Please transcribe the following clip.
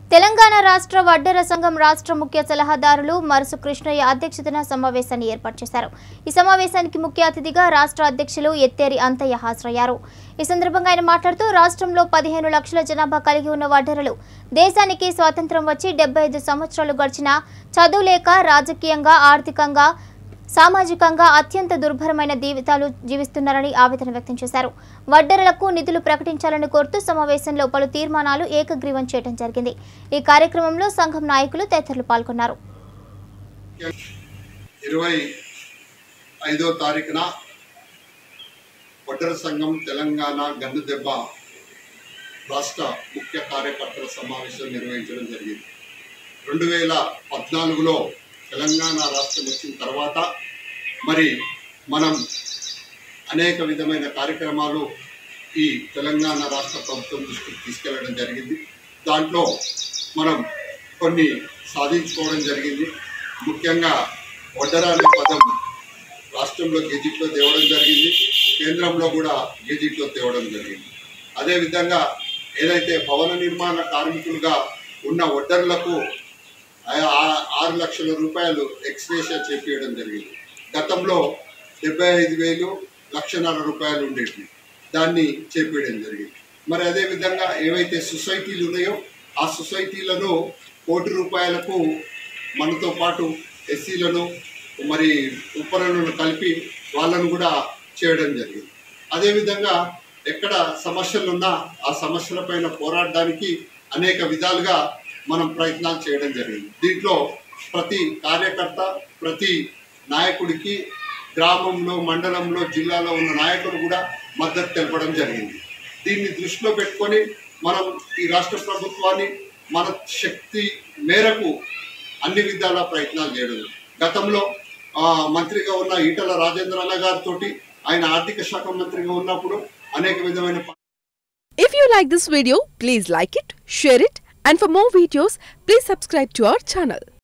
తెలంగాణ రాష్ట్ర వడ్డెర సంఘం రాష్ట్ర ముఖ్య సలహాదారులు మరుసు కృష్ణయ్య అధ్యక్షతన సమావేశాన్ని ఏర్పాటు చేశారు ఈ సమావేశానికి ముఖ్య అతిథిగా రాష్ట్ర అధ్యక్షులు ఎత్తేరి అంతయ్య హాజరయ్యారు ఈ సందర్భంగా ఆయన మాట్లాడుతూ రాష్ట్రంలో పదిహేను లక్షల జనాభా కలిగి ఉన్న వడ్డెరలు దేశానికి స్వాతంత్రం వచ్చి డెబ్బై ఐదు సంవత్సరాలు గడిచినా చదువు లేక రాజకీయంగా ఆర్థికంగా సామాజికంగా అత్యంత దుర్భరమైన జీవితాలు జీవిస్తున్నారని ఆవేదన వ్యక్తం చేశారు వడ్డెరలకు నిధులు ప్రకటించాలని కోరుతూ సమావేశంలో పలు తీర్మానాలు ఏకగ్రీవం చేయడం జరిగింది ఈ కార్యక్రమంలో సంఘం నాయకులు తదితరులు పాల్గొన్నారు ఇరవై ఐదో తారీఖున ఒడ్డర సంఘం తెలంగాణ గన్నుదెబ్బ రాష్ట్ర ముఖ్య కార్యకర్తల సమావేశం నిర్వహించడం జరిగింది రెండు వేల పద్నాలుగులో తెలంగాణ రాష్ట్రం వచ్చిన తర్వాత మరి మనం అనేక విధమైన కార్యక్రమాలు ఈ తెలంగాణ రాష్ట్ర ప్రభుత్వం దృష్టికి తీసుకెళ్లడం జరిగింది దాంట్లో మనం కొన్ని సాధించుకోవడం జరిగింది ముఖ్యంగా వడ్డరా అనే పదం రాష్ట్రంలో గెజిట్లో తేవడం జరిగింది కేంద్రంలో కూడా గెజిట్లో తేవడం జరిగింది అదేవిధంగా ఏదైతే భవన నిర్మాణ కార్మికులుగా ఉన్న వడ్డర్లకు ఆ- ఆ- ఆరు లక్షల రూపాయలు ఎక్స్గ్రేషియా చేపించడం జరిగింది గతంలో డెబ్బై ఐదు వేలు లక్షన్నర రూపాయలు ఉండేవి దాన్ని చేపించడం జరిగింది మరి అదేవిధంగా ఏవైతే సొసైటీలు ఉన్నాయో ఆ సొసైటీలను కోటి రూపాయలకు మనతో పాటు ఎస్సీలను మరి ఉపరణను కలిపి వాళ్ళను కూడా చేయడం జరిగింది అదేవిధంగా ఎక్కడ సమస్యలు ఉన్నా ఆ సమస్యల పైన పోరాడడానికి అనేక విధాలుగా మనం ప్రయత్నాలు చేయడం జరిగింది దీంట్లో ప్రతి కార్యకర్త ప్రతి నాయకుడికి గ్రామంలో మండలంలో జిల్లాలో ఉన్న నాయకులు కూడా మద్దతు తెలపడం జరిగింది దీన్ని దృష్టిలో పెట్టుకొని మనం ఈ రాష్ట్ర ప్రభుత్వాన్ని మన శక్తి మేరకు అన్ని విధాల ప్రయత్నాలు చేయడం గతంలో ఆ, మంత్రిగా ఉన్న ఈటల రాజేంద్ర అన్న గారితో ఆయన ఆర్థిక శాఖ మంత్రిగా ఉన్నప్పుడు అనేక విధమైన If you like this video, please like it, share it, and for more videos, please subscribe to our channel.